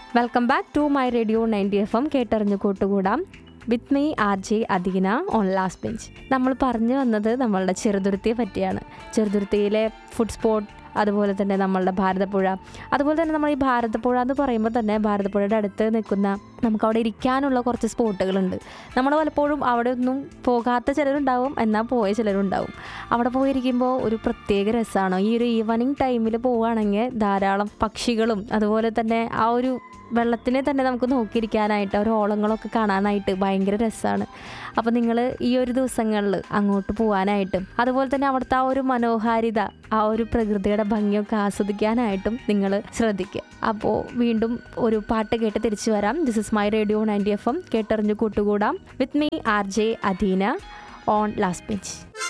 welcome back to my radio ninety F M കേട്ടറിഞ്ഞു കൂട്ടുകൂടാം with me R J Adeena on last bench നമ്മൾ പറഞ്ഞു വന്നത് നമ്മളുടെ ചെറുതുരുത്തിയെ പറ്റിയാണ് ചെറുതുരുത്തിയിലെ ഫുഡ് സ്പോട്ട് അതുപോലെ തന്നെ നമ്മളുടെ ഭാരതപ്പുഴ അതുപോലെ തന്നെ നമ്മൾ ഈ ഭാരതപ്പുഴ എന്ന് പറയുമ്പോൾ തന്നെ ഭാരതപ്പുഴയുടെ അടുത്ത് നിൽക്കുന്ന നമുക്ക് അവിടെ ഇരിക്കാനുള്ള കുറച്ച് സ്പോട്ടുകളുണ്ട് നമ്മൾ പലപ്പോഴും അവിടെ ഒന്നും പോകാത്ത ചിലരുണ്ടാവും എന്നാൽ പോയ ചിലരുണ്ടാവും അവിടെ പോയിരിക്കുമ്പോൾ ഒരു പ്രത്യേക രസമാണ് ഈ ഒരു ഈവനിങ് ടൈമിൽ പോവുകയാണെങ്കിൽ ധാരാളം പക്ഷികളും അതുപോലെ തന്നെ ആ ഒരു വെള്ളത്തിനെ തന്നെ നമുക്ക് നോക്കിയിരിക്കാനായിട്ട് ഒരു ഓളങ്ങളൊക്കെ കാണാനായിട്ട് ഭയങ്കര രസമാണ് അപ്പോൾ നിങ്ങൾ ഈ ഒരു ദിവസങ്ങളിൽ അങ്ങോട്ട് പോകാനായിട്ടും അതുപോലെ തന്നെ അവിടുത്തെ ആ ഒരു മനോഹാരിത ആ ഒരു പ്രകൃതിയുടെ ഭംഗിയൊക്കെ ആസ്വദിക്കാനായിട്ടും നിങ്ങൾ ശ്രദ്ധിക്കുക അപ്പോൾ വീണ്ടും ഒരു പാട്ട് കേട്ട് തിരിച്ചു വരാം this is my radio ninety F M കേട്ടറിഞ്ഞു കൂട്ടുകൂടാം with me R J Adheena on last bench